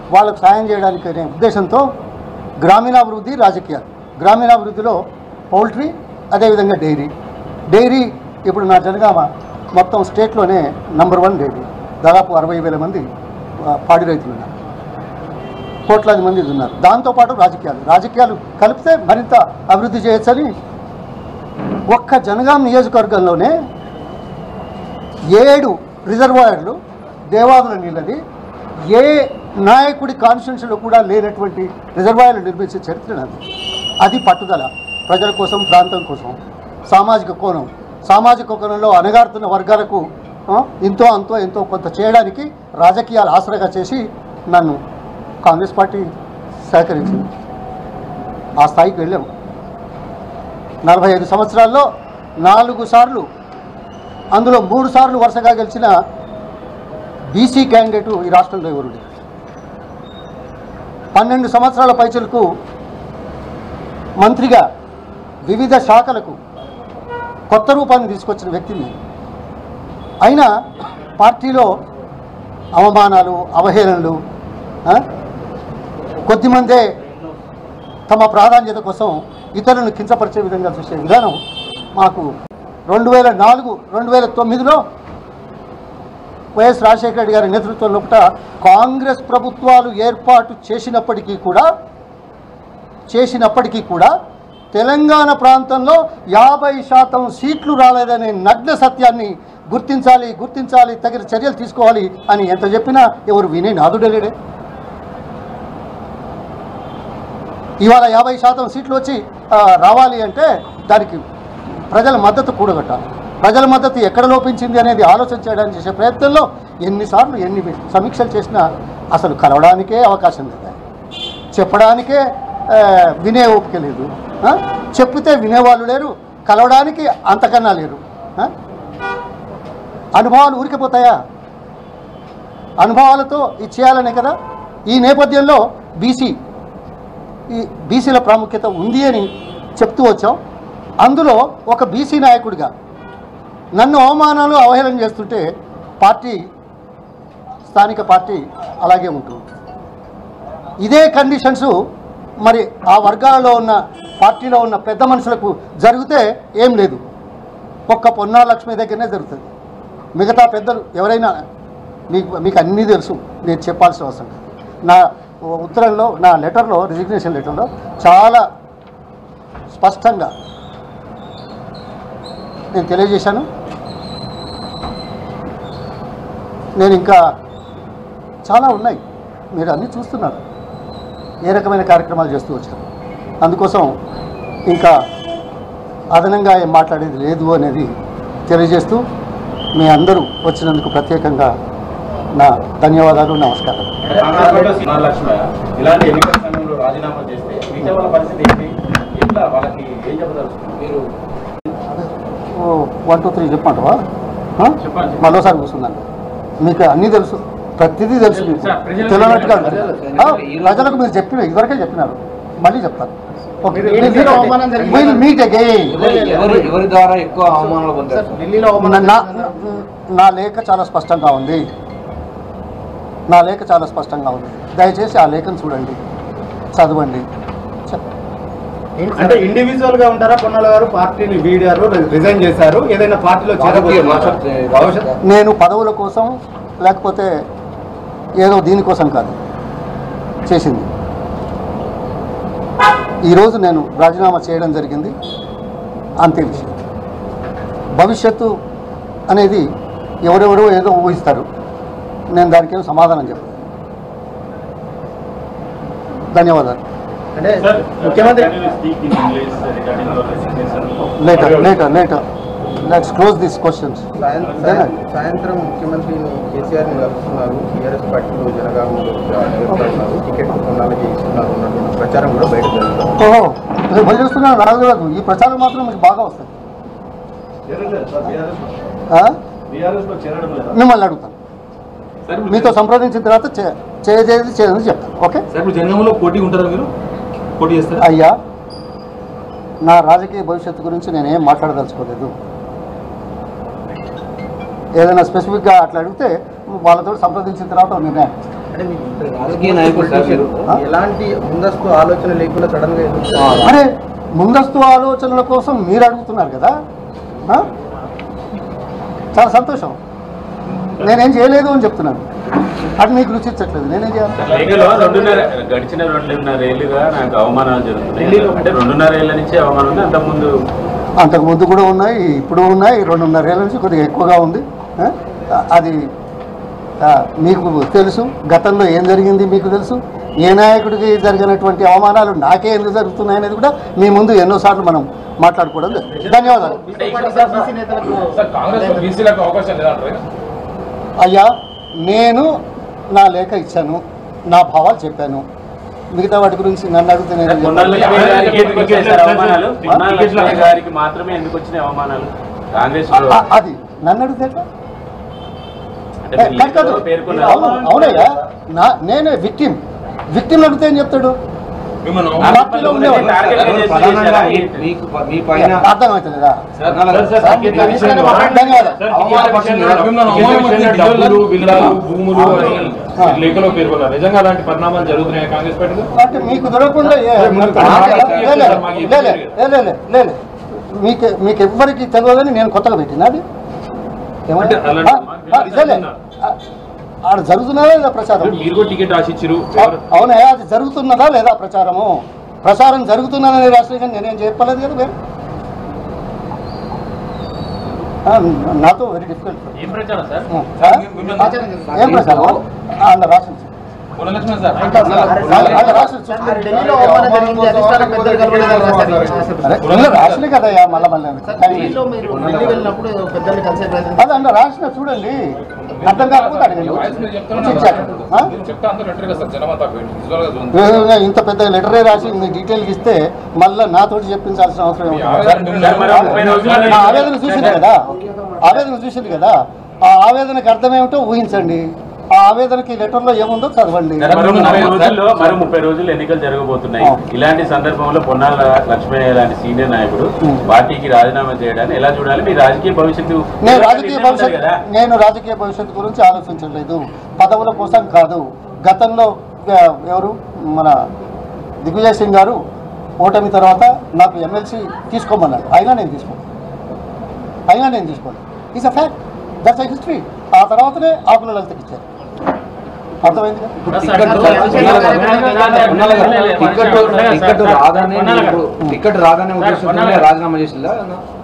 వాళ్ళకు సాయం చేయడానికి అనే ఉద్దేశంతో గ్రామీణాభివృద్ధి రాజకీయాలు గ్రామీణాభివృద్ధిలో పౌల్ట్రీ అదేవిధంగా డైరీ డైరీ ఇప్పుడు నా జనగామ మొత్తం స్టేట్లోనే నంబర్ వన్ డైరీ దాదాపు అరవై వేల మంది ఆ, పాడి రైతులు ఉన్నారు కోట్లాది మంది ఉన్నారు దాంతోపాటు రాజకీయాలు రాజకీయాలు కలిపితే మరింత అభివృద్ధి చేయొచ్చని ఒక్క జనగాం నియోజకవర్గంలోనే ఏడు రిజర్వాయర్లు దేవాదుల నీళ్ళది ఏ నాయకుడి కాన్స్టిట్యూన్సీలో కూడా లేనటువంటి రిజర్వాయర్లు నిర్మించే చరిత్ర నాది అది పట్టుదల ప్రజల కోసం ప్రాంతం కోసం సామాజిక కోణం సామాజిక కోణంలో అణగారుతున్న వర్గాలకు ఆ, ఇంతో అంతో ఎంతో కొంత చేయడానికి రాజకీయాలు ఆసరగా చేసి నన్ను కాంగ్రెస్ పార్టీ సహకరించింది ఆ స్థాయికి వెళ్ళాం నలభై ఐదు సంవత్సరాల్లో నాలుగు సార్లు అందులో మూడు సార్లు వరుసగా గెలిచిన బీసీ క్యాండిడేటు ఈ రాష్ట్రంలో ఎవరు లేరు. పన్నెండు సంవత్సరాల పైచలకు మంత్రిగా వివిధ శాఖలకు కొత్త రూపాన్ని తీసుకొచ్చిన వ్యక్తిని నేను. అయినా పార్టీలో అవమానాలు అవహేళనలు ఆ, కొద్దిమందే తమ ప్రాధాన్యత కోసం ఇతరులను కించపరిచే విధంగా చూసే విధానం మాకు రెండు వేల నాలుగు రెండు వేల తొమ్మిదిలో వైఎస్ రాజశేఖర రెడ్డి గారి నేతృత్వంలో ఒకట కాంగ్రెస్ ప్రభుత్వాలు ఏర్పాటు చేసినప్పటికీ కూడా చేసినప్పటికీ కూడా తెలంగాణ ప్రాంతంలో యాభై శాతం సీట్లు రాలేదనే నగ్న సత్యాన్ని గుర్తించాలి గుర్తించాలి తగిన చర్యలు తీసుకోవాలి అని ఎంత చెప్పినా ఎవరు వినే నాదుడే లేడే ఇవాళ యాభై శాతం సీట్లు వచ్చి ఆ, రావాలి అంటే దానికి ప్రజల మద్దతు కూడగట్టాలి ప్రజల మద్దతు ఎక్కడ లోపించింది అనేది ఆలోచన చేయడానికి చేసే ప్రయత్నంలో ఎన్నిసార్లు ఎన్ని సమీక్షలు చేసినా అసలు కలవడానికే అవకాశం లేదు చెప్పడానికే ఆ, వినే ఓపిక లేదు ఆ? చెప్పితే వినేవాళ్ళు లేరు కలవడానికి అంతకన్నా లేరు ఆ? అనుభవాలు ఊరికిపోతాయా అనుభవాలతో ఇది చేయాలనే కదా ఈ నేపథ్యంలో బీసీ ఈ బీసీల ప్రాముఖ్యత ఉంది అని చెప్తూ వచ్చాం అందులో ఒక బీసీ నాయకుడిగా నన్ను అవమానాలు అవహేళన చేస్తుంటే పార్టీ స్థానిక పార్టీ అలాగే ఉంటుంది ఇదే కండిషన్స్ మరి ఆ వర్గాలలో ఉన్న పార్టీలో ఉన్న పెద్ద మనుషులకు జరిగితే ఏం లేదు ఒక్క పొన్నా లక్ష్మి దగ్గరనే జరుగుతుంది మిగతా పెద్దలు ఎవరైనా మీకు మీకు అన్నీ తెలుసు నేను చెప్పాల్సిన అవసరం లేదు నా ఉత్తరంలో నా లెటర్లో రిజిగ్నేషన్ లెటర్లో చాలా స్పష్టంగా నేను తెలియజేశాను నేను ఇంకా చాలా ఉన్నాయి మీరు అన్నీ చూస్తున్నారు ఏ రకమైన కార్యక్రమాలు చేస్తూ వచ్చారు అందుకోసం ఇంకా అదనంగా ఏం మాట్లాడేది లేదు అనేది తెలియజేస్తూ మీ అందరూ వచ్చినందుకు ప్రత్యేకంగా నా ధన్యవాదాలు నమస్కారం లక్ష్మయ్య ఇలాంటి ఎన్నికల సమయంలో రాజీనామా చేస్తే మిగతా వాళ్ళ పరిస్థితి ఏంటి ఎట్లా వాళ్ళకి ఏం చెప్పదలుచుకున్నారు మీరు వన్ టూ త్రీ చెప్పమంటావా ఆ? చెప్పండి. మరోసారి కూర్చుందండి మీకు అన్నీ తెలుసు ప్రతిదీ తెలుసు మీకు సార్, ప్రజలకు తెలియనట్టుగా ప్రజలకు ఆ, ప్రజలకు మీరు చెప్పిన ఇదివరకే చెప్పినారు మళ్ళీ చెప్తాను ఓకే మీరు ఢిల్లీలో అవమానం జరిగింది. విల్ మీట్ అగైన్ ఎవరి ఎవరి ఎవరి ద్వారా ఎక్కువ అవమానాలు పొందారు సార్? ఢిల్లీలో అవమానం నా జరిగిందన్నారు. నా లేఖ చాలా స్పష్టంగా ఉంది నా లేఖ చాలా స్పష్టంగా ఉంది దయచేసి ఆ లేఖను చూడండి చదవండి చెప్ అంటే ఇండివిజువల్ గా ఉంటారా పొన్నాల గారు పార్టీని వీడారు రిజైన్ చేశారు ఏదైనా పార్టీలో చేరబోతున్నారా భవిష్యత్ నేను పదవుల కోసం లేకపోతే ఏదో దీనికోసం కాదు చేసింది ఈరోజు నేను రాజీనామా చేయడం జరిగింది అంతే విషయం భవిష్యత్తు అనేది ఎవరెవరో ఏదో ఊహిస్తారు నేను దానికి ఏం సమాధానం చెప్పను ధన్యవాదాలు అంటే ముఖ్యమంత్రి later later later let's close this questions సాయం- సాయంత్రం ముఖ్యమంత్రి కేసీఆర్ ని కలుస్తున్నారు టీఆర్ఎస్ పార్టీలో జనగామంలో నిలబడుతున్నారు టికెట్ కొన్నాళ్ళకి ఇస్తున్నారు అన్నటువంటి ప్రచారం కూడా బయట జరుగుతుంది ఓహో నేను భయం చేస్తున్నాను రాదు రాదు ఈ ప్రచారం మాత్రం మీకు బాగా వస్తుంది ఆ? బీఆర్ఎస్ లో చేరడం లేదా మిమ్మల్ని అడుగుతాను మీతో సంప్రదించిన తర్వాత చే- చేయదేది చేయదని చెప్తాను ఓకే సార్ ఇప్పుడు జంగంలో పోటీ ఉంటారా మీరు పోటీ చేస్తారా అయ్యా నా రాజకీయ భవిష్యత్తు గురించి నేనేం మాట్లాడదలుచుకోలేదు ఏదైనా స్పెసిఫిక్గా అట్లా అడిగితే వాళ్ళతో సంప్రదించిన తర్వాత ఒక నిర్ణయం అంటే మీకు రాజకీయ నాయకులు సార్ మీరు. ఎలాంటి ముందస్తు ఆలోచన లేకుండా సడన్ గా ఎందుకు అరే ముందస్తు ఆలోచనల కోసం మీరు అడుగుతున్నారు కదా ఆ? చాలా సంతోషం నేనేం చేయలేదు అని చెప్తున్నాను అది మీకు రుచించట్లేదు నేనేం చేయాలి లేఖలో రెండున్నర గడిచిన రెండున్నర ఏళ్ళుగా నాకు అవమానాలు జరుగుతున్నాయి అంటే రెండున్నర ఏళ్ళ నుంచి అవమానం ఉంది అంతకుముందు అంతకు ముందు కూడా ఉన్నాయి ఇప్పుడు ఉన్నాయి రెండున్నర ఏళ్ళ నుంచి కొద్దిగా ఎక్కువగా ఉంది ఆ? అది ఆ, మీకు తెలుసు గతంలో ఏం జరిగింది మీకు తెలుసు ఏ నాయకుడికి జరిగినటువంటి అవమానాలు నాకే ఎందుకు జరుగుతున్నాయి అనేది కూడా మీ ముందు ఎన్నోసార్లు మనం మాట్లాడుకోవడం జరిగింది. ధన్యవాదాలు సార్ కాంగ్రెస్ బీసీలకు అవకాశం లేదంటారు అయ్యా నేను నా లేఖ ఇచ్చాను నా భావాలు చెప్పాను మిగతా వాటి గురించి నన్ను అడిగితే నేను ఏం పొన్నాల చెప్పాలి? లక్ష్మి గారికి ఎందుకు వచ్చాయి సార్ అవమానాలు పొన్నాల లక్ష్మి గారికి మాత్రమే ఎందుకు వచ్చినాయి అవమానాలు కాంగ్రెస్ ఆ- ఆ- అది నన్ను అడిగితే ఎట్లా? అంటే ఏ, మీరు కాదు, కాదు. లేఖలో పేర్కొన్నారు అవును, అవునయ్యా నా నేనే విక్టిమ్ విక్టిమ్ అడిగితే ఏం చెప్తాడు మిమ్మల్ని ఆ పార్టీలో ఉండేవాడు. టార్గెట్ చేసి ప్రధానంగా చేశారా? మీ- మీకు మీ పైన అర్థమవుతుందా ధన్యవాదాలు ధన్యవాదాలు మిమ్మల్ని అవమానపరిచిన డబ్బులు విల్లాలు భూములు అని ఆ. లేఖలో పేర్కొన్నారు నిజంగా అలాంటి పరిణామాలు జరుగుతున్నాయి కాంగ్రెస్ పార్టీలో అంటే మీకు దొరకకుండా ఏ- లే, లే, లే, లే, లే, లే, లే, లే. మీకు మీకు ఎవ్వరికి తెలియదని నేను కొత్తగా పెట్టినా అది ఏమంటే అంటే అలాంటి- ఆ, ఆ, లే, లే. ఆ, ఆడ జరుగుతున్నదా లేదా ప్రచారం మీరు కూడా టికెట్ ఆశించారు అవు- అవునయ్యా అది జరుగుతున్నదా లేదా ప్రచారము ప్రచారం జరుగుతున్నదని రాష్ట్రీయంగా నేనేం చెప్పలేదు కదా మీరు ఆ, నాతో వెరీ డిఫికల్ట్ ఏం ప్రచారం సార్ ఏం ప్రచారం అన్న రాష్ట్రం గుణలక్ష్మణ్ సార్ అన్న రాష్ట్రం ఢిల్లీలో అవమానం జరిగింది అధిష్టాన పెద్దలు కలవలేదని రాశారు. అరే ఉన్న రాష్ట్రలే కదయ్యా మళ్ళా మళ్ళీ ఢిల్లీలో మీరు ఢిల్లీ వెళ్ళినప్పుడు పెద్దల్ని కలిసే ప్రయత్నం అది అన్న రాసిన చూడండి అర్థం కాకపోతే అడగండి ఇచ్చారు. ఆ? చెప్తా అందరూ లెటర్ కదా సార్ జనమంతా విజువల్ గా చూడండి. విధంగా ఇంత పెద్ద లెటరే రాసి మీ డీటెయిల్కి ఇస్తే మళ్ళీ నాతోటి చెప్పించాల్సిన అవసరం మీ ఏముంది? ఆవేదన మిమ్మల్ని సార్, మరి ముప్పై రోజులు ఆ ఆవేదన చూసింది కదా ఆవేదన చూసింది కదా ఆ ఆవేదనకి అర్థమేమిటో ఊహించండి ఆ ఆవేదనకి లెటర్లో ఏముందో చదవండి మరో ముప్పై రోజుల్లో మరో ముప్పై రోజులు ఎన్నికలు జరగబోతున్నాయి ఆ. ఇలాంటి సందర్భంలో పొన్నాల లక్ష్మయ్య లాంటి సీనియర్ నాయకుడు ఉం. పార్టీకి రాజీనామా చేయడాన్ని ఎలా చూడాలి మీ రాజకీయ భవిష్యత్తు నేను రాజకీయ నిర్ణయం భవిష్యత్తు కదా నేను రాజకీయ భవిష్యత్తు గురించి ఆలోచించలేదు పదవుల కోసం కాదు గతంలో ఆ, ఎవరు మన దిగ్విజయ్ సింగ్ గారు ఓటమి తర్వాత నాకు ఎమ్మెల్సీ తీసుకోమన్నాడు అయినా నేను తీసుకోను అయినా నేను తీసుకోను is a fact that's a history ఆ తర్వాతనే ఆకుల లలితకి ఇచ్చారు అర్థమైంది కదా టికెట్ టికెట్ రాగానే మీరు ఇప్పుడు టికెట్ రాగానే ఉద్దేశంతో రాజీనామా చేసిందా